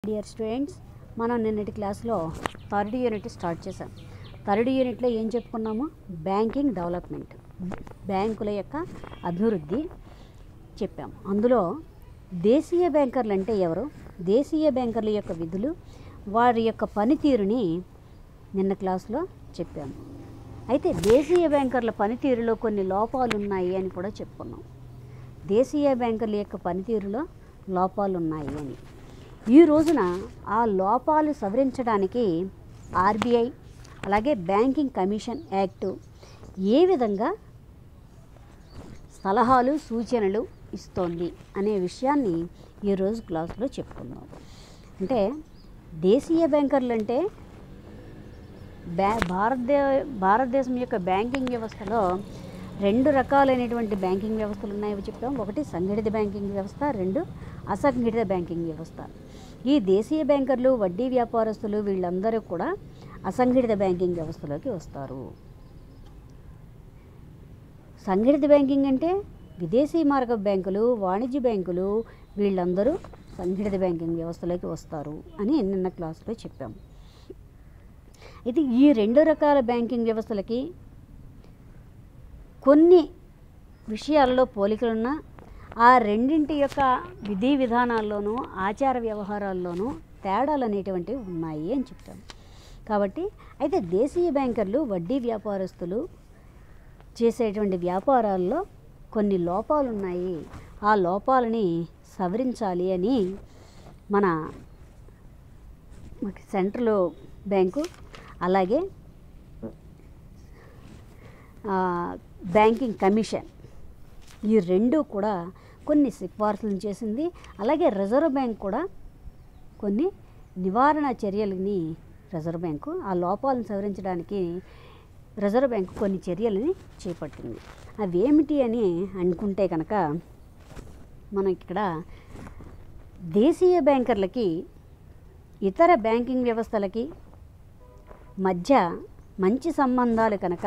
dear students మనం నిన్నటి క్లాస్లో థర్డ్ యూనిట్ స్టార్ట్ చేసాం థర్డ్ యూనిట్లో ఏం చెప్పుకున్నాము బ్యాంకింగ్ డెవలప్మెంట్ బ్యాంకుల యొక్క అభివృద్ధి చెప్పాం అందులో దేశీయ బ్యాంకర్లు అంటే ఎవరు దేశీయ బ్యాంకర్ల యొక్క విధులు వారి యొక్క పనితీరుని నిన్న క్లాస్లో చెప్పాము అయితే దేశీయ బ్యాంకర్ల పనితీరులో కొన్ని లోపాలు ఉన్నాయి అని కూడా చెప్పుకున్నాం దేశీయ బ్యాంకర్ల యొక్క పనితీరులో లోపాలు ఉన్నాయి అని ఈ రోజున ఆ లోపాలు సవరించడానికి ఆర్బీఐ అలాగే బ్యాంకింగ్ కమిషన్ యాక్టు ఏ విధంగా సలహాలు సూచనలు ఇస్తోంది అనే విషయాన్ని ఈరోజు క్లాసులో చెప్పుకుందాం అంటే దేశీయ బ్యాంకర్లు అంటే బ్యా భారతదే భారతదేశం యొక్క బ్యాంకింగ్ వ్యవస్థలో రెండు రకాలైనటువంటి బ్యాంకింగ్ వ్యవస్థలు ఉన్నాయో చెప్పాం ఒకటి సంఘటిత బ్యాంకింగ్ వ్యవస్థ రెండు అసంఘటిత బ్యాంకింగ్ వ్యవస్థ ఈ దేశీయ బ్యాంకర్లు వడ్డీ వ్యాపారస్తులు వీళ్ళందరూ కూడా అసంఘటిత బ్యాంకింగ్ వ్యవస్థలోకి వస్తారు సంఘటిత బ్యాంకింగ్ అంటే విదేశీ మార్గ బ్యాంకులు వాణిజ్య బ్యాంకులు వీళ్ళందరూ సంఘటిత బ్యాంకింగ్ వ్యవస్థలోకి వస్తారు అని నిన్న క్లాసులో చెప్పాము ఇది ఈ రెండు రకాల బ్యాంకింగ్ వ్యవస్థలకి కొన్ని విషయాల్లో పోలికలున్నా ఆ రెండింటి యొక్క విధి విధానాల్లోనూ ఆచార వ్యవహారాల్లోనూ తేడాలు అనేటువంటివి ఉన్నాయి అని చెప్తాం కాబట్టి అయితే దేశీయ బ్యాంకర్లు వడ్డీ వ్యాపారస్తులు చేసేటువంటి వ్యాపారాల్లో కొన్ని లోపాలు ఉన్నాయి ఆ లోపాలని సవరించాలి అని మన సెంట్రల్ బ్యాంకు అలాగే ఆ, బ్యాంకింగ్ కమిషన్ ఈ రెండు కూడా కొన్ని సిఫార్సులను చేసింది అలాగే రిజర్వ్ బ్యాంక్ కూడా కొన్ని నివారణ చర్యలని రిజర్వ్ బ్యాంకు ఆ లోపాలను సవరించడానికి రిజర్వ్ బ్యాంకు కొన్ని చర్యలని చేపట్టింది అవి ఏమిటి అని అనుకుంటే కనుక మనం ఇక్కడ దేశీయ బ్యాంకర్లకి ఇతర బ్యాంకింగ్ వ్యవస్థలకి మధ్య మంచి సంబంధాలు కనుక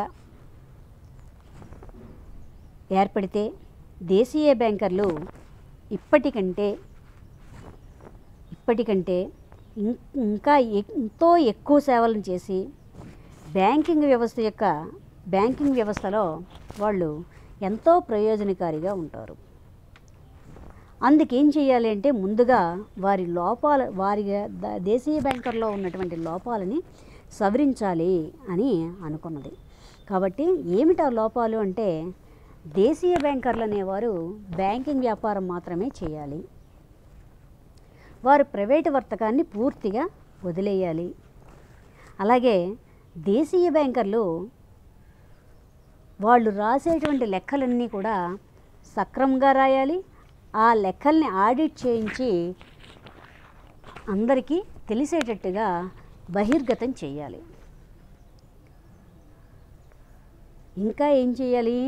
ఏర్పడితే దేశీయ బ్యాంకర్లు ఇప్పటికంటే ఇప్పటికంటే ఇం- ఇంకా ఎ- ఎంతో ఎక్కువ సేవలను చేసి బ్యాంకింగ్ వ్యవస్థ యొక్క బ్యాంకింగ్ వ్యవస్థలో వాళ్ళు ఎంతో ప్రయోజనకారిగా ఉంటారు అందుకేం చేయాలి అంటే ముందుగా వారి లోపాల వారి ద- దేశీయ బ్యాంకర్లో ఉన్నటువంటి లోపాలని సవరించాలి అని అనుకున్నది కాబట్టి ఏమిటా లోపాలు అంటే దేశీయ బ్యాంకర్లు అనేవారు బ్యాంకింగ్ వ్యాపారం మాత్రమే చేయాలి వారు ప్రైవేటు వర్తకాన్ని పూర్తిగా వదిలేయాలి అలాగే దేశీయ బ్యాంకర్లు వాళ్ళు రాసేటువంటి లెక్కలన్నీ కూడా సక్రమంగా రాయాలి ఆ లెక్కల్ని ఆడిట్ చేయించి అందరికీ తెలిసేటట్టుగా బహిర్గతం చేయాలి ఇంకా ఏం చేయాలి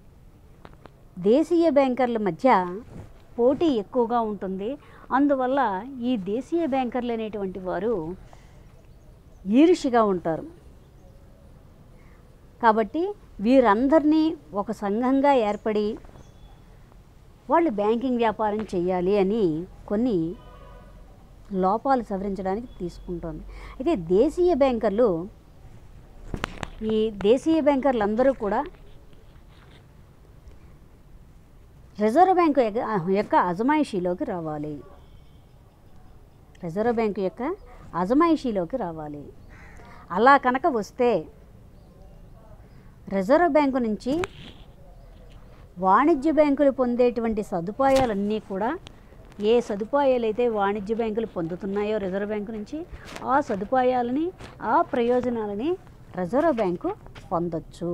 దేశీయ బ్యాంకర్ల మధ్య పోటీ ఎక్కువగా ఉంటుంది అందువల్ల ఈ దేశీయ బ్యాంకర్లు అనేటువంటి వారు ఈర్షిగా ఉంటారు కాబట్టి వీరందరినీ ఒక సంఘంగా ఏర్పడి వాళ్ళు బ్యాంకింగ్ వ్యాపారం చేయాలి అని కొన్ని లోపాలు సవరించడానికి తీసుకుంటోంది అయితే దేశీయ బ్యాంకర్లు ఈ దేశీయ బ్యాంకర్లు అందరూ కూడా రిజర్వ్ బ్యాంకు యొక్క- యొక్క అజమాయిషీలోకి రావాలి రిజర్వ్ బ్యాంకు యొక్క అజమాయిషీలోకి రావాలి అలా కనుక వస్తే రిజర్వ్ బ్యాంకు నుంచి వాణిజ్య బ్యాంకులు పొందేటువంటి సదుపాయాలన్నీ కూడా ఏ సదుపాయాలు అయితే వాణిజ్య బ్యాంకులు పొందుతున్నాయో రిజర్వ్ బ్యాంకు నుంచి ఆ సదుపాయాలని ఆ ప్రయోజనాలని రిజర్వ్ బ్యాంకు పొందొచ్చు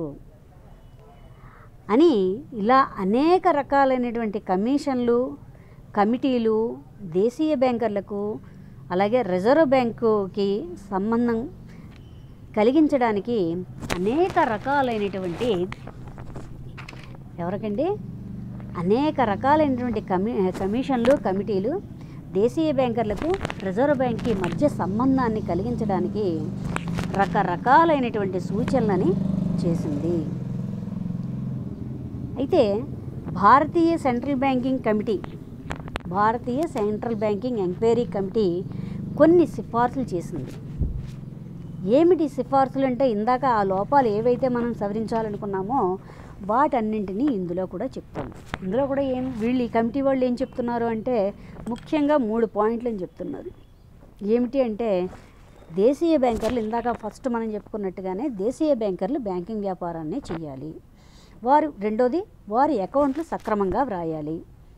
అని ఇలా అనేక రకాలైనటువంటి కమిషన్లు కమిటీలు దేశీయ బ్యాంకర్లకు అలాగే రిజర్వ్ బ్యాంకుకి సంబంధం కలిగించడానికి అనేక రకాలైనటువంటి ఎవరికండి అనేక రకాలైనటువంటి కమి కమిషన్లు కమిటీలు దేశీయ బ్యాంకర్లకు రిజర్వ్ బ్యాంక్కి మధ్య సంబంధాన్ని కలిగించడానికి రకరకాలైనటువంటి సూచనలని చేసింది అయితే భారతీయ సెంట్రల్ బ్యాంకింగ్ కమిటీ భారతీయ సెంట్రల్ బ్యాంకింగ్ ఎంక్వైరీ కమిటీ కొన్ని సిఫార్సులు చేసింది ఏమిటి సిఫార్సులు అంటే ఇందాక ఆ లోపాలు ఏవైతే మనం సవరించాలనుకున్నామో వాటన్నింటినీ ఇందులో కూడా చెప్తాను ఇందులో కూడా ఏం వీళ్ళు ఈ కమిటీ వాళ్ళు ఏం చెప్తున్నారు అంటే ముఖ్యంగా మూడు పాయింట్లు అని చెప్తున్నారు ఏమిటి అంటే దేశీయ బ్యాంకర్లు ఇందాక ఫస్ట్ మనం చెప్పుకున్నట్టుగానే దేశీయ బ్యాంకర్లు బ్యాంకింగ్ వ్యాపారాన్ని చేయాలి వారు రెండోది వారి అకౌంట్లు సక్రమంగా వ్రాయాలి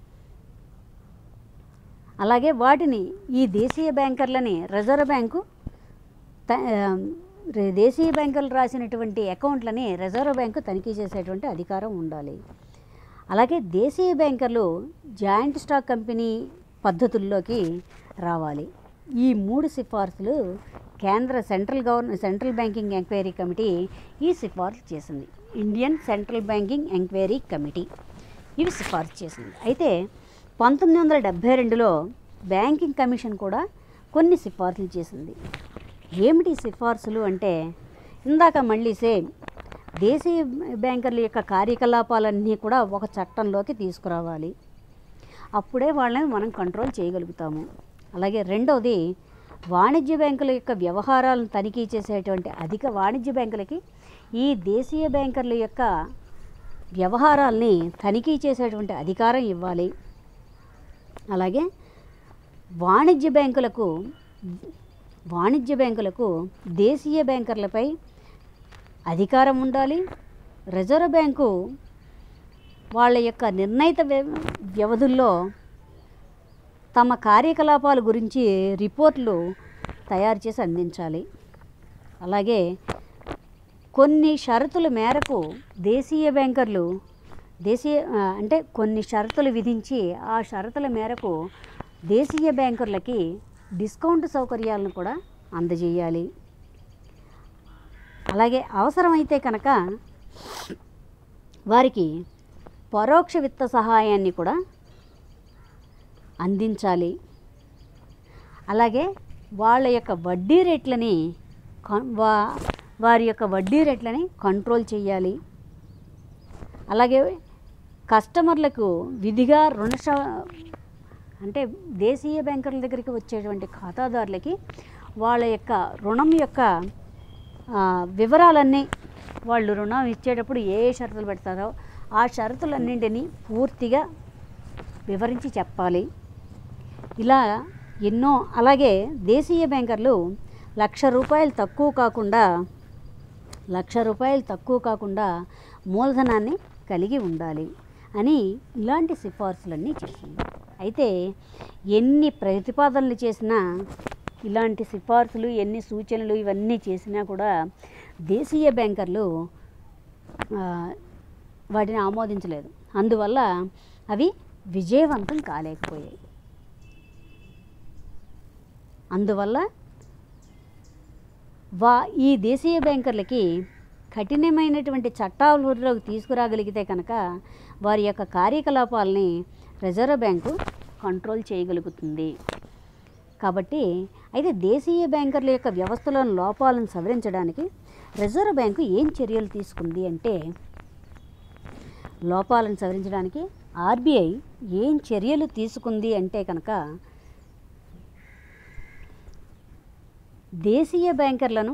అలాగే వాటిని ఈ దేశీయ బ్యాంకర్లని రిజర్వ్ బ్యాంకు త- ఆ, రే- దేశీయ బ్యాంకులు రాసినటువంటి అకౌంట్లని రిజర్వ్ బ్యాంకు తనిఖీ చేసేటువంటి అధికారం ఉండాలి అలాగే దేశీయ బ్యాంకర్లు జాయింట్ స్టాక్ కంపెనీ పద్ధతుల్లోకి రావాలి ఈ మూడు సిఫార్సులు కేంద్ర సెంట్రల్ గవర్న సెంట్రల్ బ్యాంకింగ్ ఎంక్వైరీ కమిటీ ఈ సిఫార్సు చేసింది Indian central banking enquiry committee ఇవి సిఫార్సు చేసింది అయితే పంతొమ్మిది వందల డెబ్భై రెండులో బ్యాంకింగ్ కమిషన్ కూడా కొన్ని సిఫార్సులు చేసింది ఏమిటి సిఫార్సులు అంటే ఇందాక మళ్ళీ సేమ్ దేశీయ బ్యాంకర్ల యొక్క కార్యకలాపాలన్నీ కూడా ఒక చట్టంలోకి తీసుకురావాలి అప్పుడే వాళ్ళని మనం కంట్రోల్ చేయగలుగుతాము అలాగే రెండవది వాణిజ్య బ్యాంకుల యొక్క వ్యవహారాలను తనిఖీ చేసేటువంటి అధిక వాణిజ్య బ్యాంకులకి ఈ దేశీయ బ్యాంకర్ల యొక్క వ్యవహారాల్ని తనిఖీ చేసేటువంటి అధికారం ఇవ్వాలి అలాగే వాణిజ్య బ్యాంకులకు వాణిజ్య బ్యాంకులకు దేశీయ బ్యాంకర్లపై అధికారం ఉండాలి రిజర్వ్ బ్యాంకు వాళ్ళ యొక్క నిర్ణయిత వ్య- వ్యవధుల్లో తమ కార్యకలాపాల గురించి రిపోర్ట్లు తయారు చేసి అందించాలి అలాగే కొన్ని షరతుల మేరకు దేశీయ బ్యాంకర్లు దేశీయ ఆ, అంటే కొన్ని షరతులు విధించి ఆ షరతుల మేరకు దేశీయ బ్యాంకర్లకి డిస్కౌంట్ సౌకర్యాలను కూడా అందజేయాలి అలాగే అవసరమైతే కనుక వారికి పరోక్ష విత్త సహాయాన్ని కూడా అందించాలి అలాగే వాళ్ళ యొక్క వడ్డీ రేట్లని కం- వా వారి యొక్క వడ్డీ రేట్లని కంట్రోల్ చేయాలి అలాగే కస్టమర్లకు విధిగా రుణ స- అంటే దేశీయ బ్యాంకర్ల దగ్గరికి వచ్చేటువంటి ఖాతాదారులకి వాళ్ళ యొక్క రుణం యొక్క ఆ, వివరాలన్నీ వాళ్ళు రుణం ఇచ్చేటప్పుడు ఏ ఏ షరతులు పెడతారో ఆ షరతులన్నింటినీ పూర్తిగా వివరించి చెప్పాలి ఇలా ఎన్నో అలాగే దేశీయ బ్యాంకర్లు లక్ష రూపాయలు తక్కువ కాకుండా లక్ష రూపాయలు తక్కువ కాకుండా మూలధనాన్ని కలిగి ఉండాలి అని ఇలాంటి సిఫార్సులన్నీ చేసింది అయితే ఎన్ని ప్రతిపాదనలు చేసినా ఇలాంటి సిఫార్సులు ఎన్ని సూచనలు ఇవన్నీ చేసినా కూడా దేశీయ బ్యాంకర్లు ఆ, వాటిని ఆమోదించలేదు అందువల్ల అవి విజయవంతం కాలేకపోయాయి అందువల్ల వా ఈ దేశీయ బ్యాంకర్లకి కఠినమైనటువంటి చట్టాలలోకి తీసుకురాగలిగితే కనుక వారి యొక్క కార్యకలాపాలని రిజర్వ్ బ్యాంకు కంట్రోల్ చేయగలుగుతుంది కాబట్టి అయితే దేశీయ బ్యాంకర్ల యొక్క వ్యవస్థలోని లోపాలను సవరించడానికి రిజర్వ్ బ్యాంకు ఏం చర్యలు తీసుకుంది అంటే లోపాలను సవరించడానికి ఆర్బీఐ ఏం చర్యలు తీసుకుంది అంటే కనుక దేశీయ బ్యాంకర్లను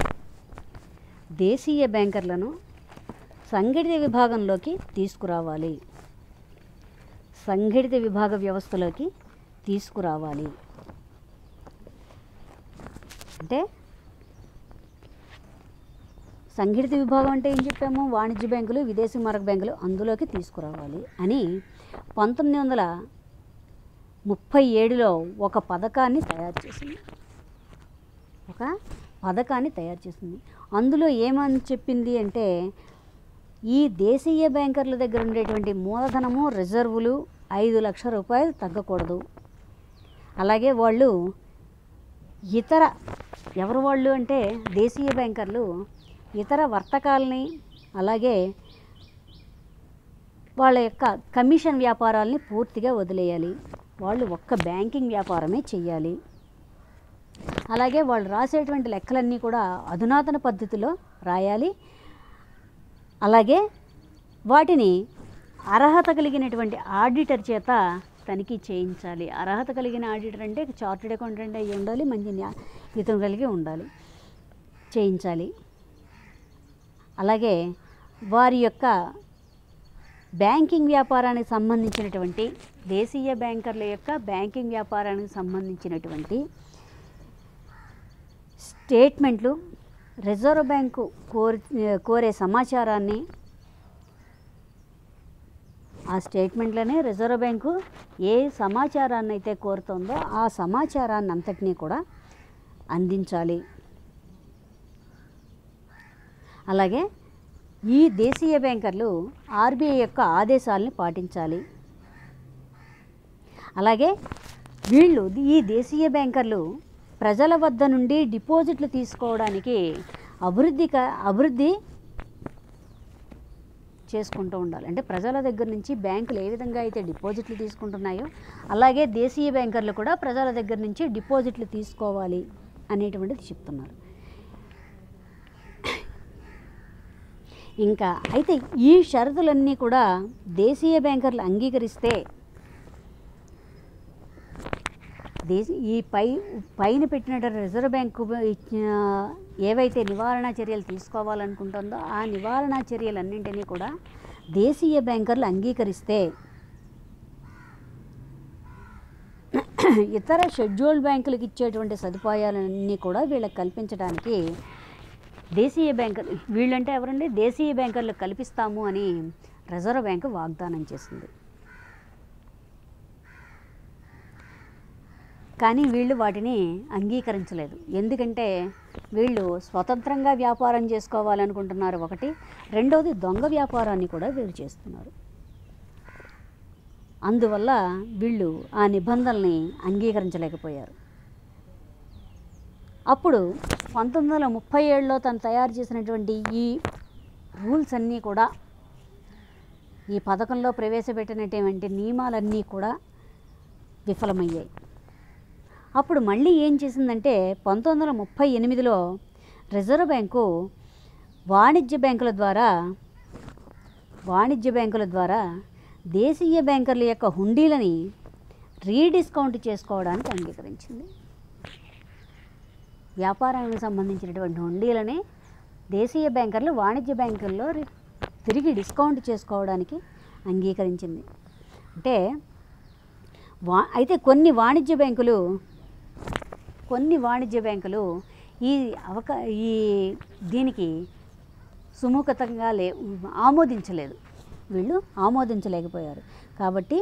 దేశీయ బ్యాంకర్లను సంఘటిత విభాగంలోకి తీసుకురావాలి సంఘటిత విభాగ వ్యవస్థలోకి తీసుకురావాలి అంటే సంఘటిత విభాగం అంటే ఏం చెప్పాము వాణిజ్య బ్యాంకులు విదేశీ మారక బ్యాంకులు అందులోకి తీసుకురావాలి అని పంతొమ్మిది వందల ముప్పై ఏడులో ఒక పథకాన్ని తయారు చేసింది ఒక పథకాన్ని తయారు చేసింది అందులో ఏమని చెప్పింది అంటే ఈ దేశీయ బ్యాంకర్ల దగ్గర ఉండేటువంటి మూలధనము రిజర్వులు ఐదు లక్షల రూపాయలు తగ్గకూడదు అలాగే వాళ్ళు ఇతర ఎవరు వాళ్ళు అంటే దేశీయ బ్యాంకర్లు ఇతర వర్తకాలని అలాగే వాళ్ళ యొక్క కమిషన్ వ్యాపారాల్ని పూర్తిగా వదిలేయాలి వాళ్ళు ఒక్క బ్యాంకింగ్ వ్యాపారమే చెయ్యాలి అలాగే వాళ్ళు రాసేటువంటి లెక్కలన్నీ కూడా అధునాతన పద్ధతిలో రాయాలి అలాగే వాటిని అర్హత కలిగినటువంటి ఆడిటర్ చేత తనిఖీ చేయించాలి అర్హత కలిగిన ఆడిటర్ అంటే చార్టెడ్ అకౌంటెంట్ అయి ఉండాలి మంచి న్యా- జీతం కలిగి ఉండాలి చేయించాలి అలాగే వారి యొక్క బ్యాంకింగ్ వ్యాపారానికి సంబంధించినటువంటి దేశీయ బ్యాంకర్ల యొక్క బ్యాంకింగ్ వ్యాపారానికి సంబంధించినటువంటి స్టేట్మెంట్లు రిజర్వ్ బ్యాంకు కోరి కోరే సమాచారాన్ని ఆ స్టేట్మెంట్లోనే రిజర్వ్ బ్యాంకు ఏ సమాచారాన్ని అయితే కోరుతుందో ఆ సమాచారాన్ని అంతటినీ కూడా అందించాలి అలాగే ఈ దేశీయ బ్యాంకర్లు ఆర్బీఐ యొక్క ఆదేశాలను పాటించాలి అలాగే వీళ్ళు ఈ దేశీయ బ్యాంకర్లు ప్రజల వద్ద నుండి డిపాజిట్లు తీసుకోవడానికి అభివృద్ధి క- అభివృద్ధి చేసుకుంటూ ఉండాలి అంటే ప్రజల దగ్గర నుంచి బ్యాంకులు ఏ విధంగా అయితే డిపాజిట్లు తీసుకుంటున్నాయో అలాగే దేశీయ బ్యాంకర్లు కూడా ప్రజల దగ్గర నుంచి డిపాజిట్లు తీసుకోవాలి అనేటువంటిది చెప్తున్నారు ఇంకా అయితే ఈ షరతులన్నీ కూడా దేశీయ బ్యాంకర్లు అంగీకరిస్తే దేశ ఈ పై పైన పెట్టిన రిజర్వ్ బ్యాంకు ఇచ్చిన ఏవైతే నివారణ చర్యలు తీసుకోవాలనుకుంటుందో ఆ నివారణ చర్యలన్నింటినీ కూడా దేశీయ బ్యాంకర్లు అంగీకరిస్తే ఇతర షెడ్యూల్డ్ బ్యాంకులకు ఇచ్చేటువంటి సదుపాయాలన్నీ కూడా వీళ్ళకి కల్పించడానికి దేశీయ బ్యాంకర్ వీళ్ళంటే ఎవరండి దేశీయ బ్యాంకర్లకు కల్పిస్తాము అని రిజర్వ్ బ్యాంకు వాగ్దానం చేసింది కానీ వీళ్ళు వాటిని అంగీకరించలేదు ఎందుకంటే వీళ్ళు స్వతంత్రంగా వ్యాపారం చేసుకోవాలనుకుంటున్నారు ఒకటి రెండవది దొంగ వ్యాపారాన్ని కూడా వీళ్ళు చేస్తున్నారు అందువల్ల వీళ్ళు ఆ నిబంధనల్ని అంగీకరించలేకపోయారు అప్పుడు పంతొమ్మిది వందల ముప్పై ఏడులో తను తయారు చేసినటువంటి ఈ రూల్స్ అన్నీ కూడా ఈ పథకంలో ప్రవేశపెట్టినటువంటి నియమాలన్నీ కూడా విఫలమయ్యాయి అప్పుడు మళ్ళీ ఏం చేసిందంటే పంతొమ్మిది వందల ముప్పై ఎనిమిదిలో రిజర్వ్ బ్యాంకు వాణిజ్య బ్యాంకుల ద్వారా వాణిజ్య బ్యాంకుల ద్వారా దేశీయ బ్యాంకర్ల యొక్క హుండీలని రీడిస్కౌంట్ చేసుకోవడానికి అంగీకరించింది వ్యాపారానికి సంబంధించినటువంటి హుండీలని దేశీయ బ్యాంకర్లు వాణిజ్య బ్యాంకుల్లో రి- తిరిగి డిస్కౌంట్ చేసుకోవడానికి అంగీకరించింది అంటే వా అయితే కొన్ని వాణిజ్య బ్యాంకులు కొన్ని వాణిజ్య బ్యాంకులు ఈ అవకా ఈ దీనికి సుముఖతంగా లే ఆమోదించలేదు వీళ్ళు ఆమోదించలేకపోయారు కాబట్టి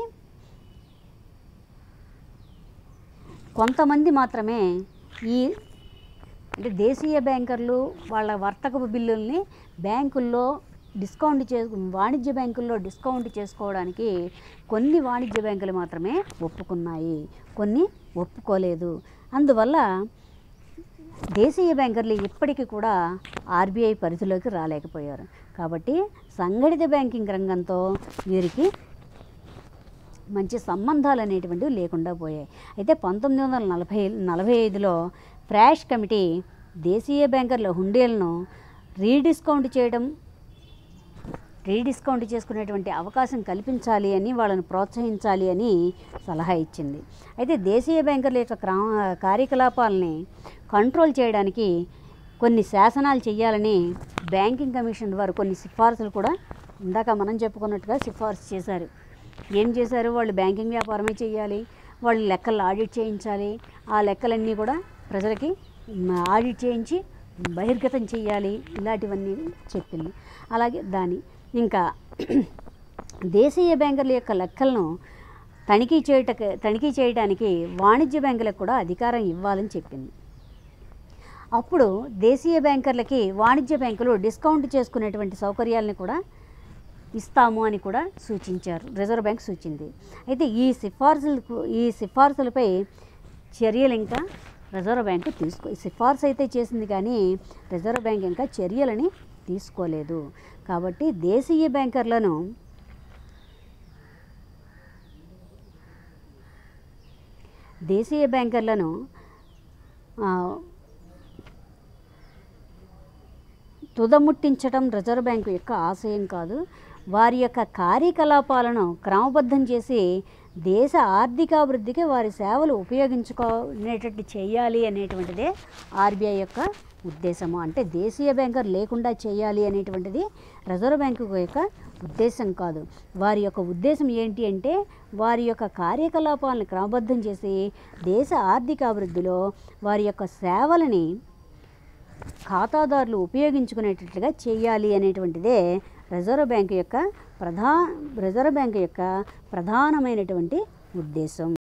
కొంతమంది మాత్రమే ఈ అంటే దేశీయ బ్యాంకర్లు వాళ్ళ వర్తకపు బిల్లుల్ని బ్యాంకుల్లో డిస్కౌంట్ చే వాణిజ్య బ్యాంకుల్లో డిస్కౌంట్ చేసుకోవడానికి కొన్ని వాణిజ్య బ్యాంకులు మాత్రమే ఒప్పుకున్నాయి కొన్ని ఒప్పుకోలేదు అందువల్ల దేశీయ బ్యాంకర్లు ఇప్పటికీ కూడా ఆర్బీఐ పరిధిలోకి రాలేకపోయారు కాబట్టి సంఘటిత బ్యాంకింగ్ రంగంతో వీరికి మంచి సంబంధాలు అనేటువంటివి లేకుండా పోయాయి అయితే పంతొమ్మిది వందల నలభై నలభై ఐదులో ఫ్రాష్ కమిటీ దేశీయ బ్యాంకర్ల హుండీలను రీడిస్కౌంట్ చేయడం రీడిస్కౌంట్ చేసుకునేటువంటి అవకాశం కల్పించాలి అని వాళ్ళని ప్రోత్సహించాలి అని సలహా ఇచ్చింది అయితే దేశీయ బ్యాంకర్ల యొక్క క్రా కార్యకలాపాలని కంట్రోల్ చేయడానికి కొన్ని శాసనాలు చేయాలని బ్యాంకింగ్ కమిషన్ వారు కొన్ని సిఫార్సులు కూడా ఇందాక మనం చెప్పుకున్నట్టుగా సిఫార్సు చేశారు ఏం చేశారు వాళ్ళు బ్యాంకింగ్ వ్యాపారమే చేయాలి వాళ్ళు లెక్కలు ఆడిట్ చేయించాలి ఆ లెక్కలన్నీ కూడా ప్రజలకి మ్, ఆడిట్ చేయించి బహిర్గతం చేయాలి ఇలాంటివన్నీ చెప్పింది అలాగే దాని ఇంకా దేశీయ బ్యాంకర్ల యొక్క లెక్కలను తనిఖీ చేయటకు తనిఖీ చేయడానికి వాణిజ్య బ్యాంకులకు కూడా అధికారం ఇవ్వాలని చెప్పింది అప్పుడు దేశీయ బ్యాంకర్లకి వాణిజ్య బ్యాంకులు డిస్కౌంట్ చేసుకునేటువంటి సౌకర్యాలను కూడా ఇస్తాము అని కూడా సూచించారు రిజర్వ్ బ్యాంక్ సూచింది అయితే ఈ సిఫార్సులకు ఈ సిఫార్సులపై చర్యలు ఇంకా రిజర్వ్ బ్యాంక్ తీసుకో సిఫార్సు అయితే చేసింది కానీ రిజర్వ్ బ్యాంక్ ఇంకా చర్యలని తీసుకోలేదు కాబట్టి దేశీయ బ్యాంకర్లను దేశీయ బ్యాంకర్లను ఆ, తుదముట్టించడం రిజర్వ్ బ్యాంకు యొక్క ఆశయం కాదు వారి యొక్క కార్యకలాపాలను క్రమబద్ధం చేసి దేశ ఆర్థికాభివృద్ధికి వారి సేవలు ఉపయోగించుకునేటట్టు చేయాలి అనేటువంటిదే ఆర్బీఐ యొక్క ఉద్దేశము అంటే దేశీయ బ్యాంకర్ లేకుండా చేయాలి అనేటువంటిది రిజర్వ్ బ్యాంకు యొక్క ఉద్దేశం కాదు వారి యొక్క ఉద్దేశం ఏంటి అంటే వారి యొక్క కార్యకలాపాలను క్రమబద్ధం చేసి దేశ ఆర్థిక అభివృద్ధిలో వారి యొక్క సేవలని ఖాతాదారులు ఉపయోగించుకునేటట్లుగా చేయాలి అనేటువంటిదే రిజర్వ్ బ్యాంకు యొక్క ప్రధా రిజర్వ్ బ్యాంకు యొక్క ప్రధానమైనటువంటి ఉద్దేశం